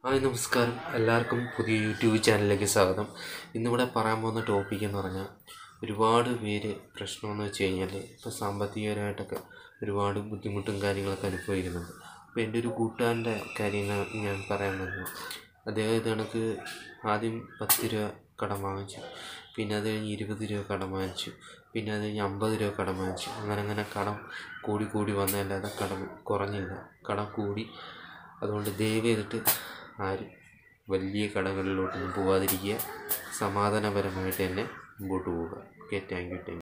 hi നമസ്കാരം എല്ലാവർക്കും പുതിയ യൂട്യൂബ് ചാനലിലേക്ക് സ്വാഗതം ഇന്നിവിടെ പറയാൻ പോകുന്ന ടോപ്പിക് എന്ന് പറഞ്ഞാൽ ഒരുപാട് പേര് പ്രശ്നമെന്ന് വെച്ച് കഴിഞ്ഞാൽ ഇപ്പോൾ സാമ്പത്തികപരമായിട്ടൊക്കെ ഒരുപാട് ബുദ്ധിമുട്ടും കാര്യങ്ങളൊക്കെ അനുഭവിക്കുന്നുണ്ട് അപ്പോൾ എൻ്റെ ഒരു കൂട്ടുകാരൻ്റെ കാര്യങ്ങൾ ഞാൻ പറയാൻ വന്നു അദ്ദേഹം ഇത് കണക്ക് ആദ്യം പത്ത് രൂപ കടം വാങ്ങിച്ചു പിന്നെ അത് കഴിഞ്ഞ് ഇരുപത് രൂപ കടം വാങ്ങിച്ചു പിന്നെ അത് കഴിഞ്ഞ് അമ്പത് രൂപ കടം വാങ്ങിച്ചു അങ്ങനെ അങ്ങനെ കടം കൂടി കൂടി വന്നതല്ലാതെ കടം കുറഞ്ഞില്ല കടം കൂടി അതുകൊണ്ട് ദയവ് ചെയ്തിട്ട് ആരും വലിയ കടകളിലോട്ടൊന്നും പോകാതിരിക്കുക സമാധാനപരമായിട്ട് തന്നെ മുമ്പോട്ട് പോവുക okay thank you thank U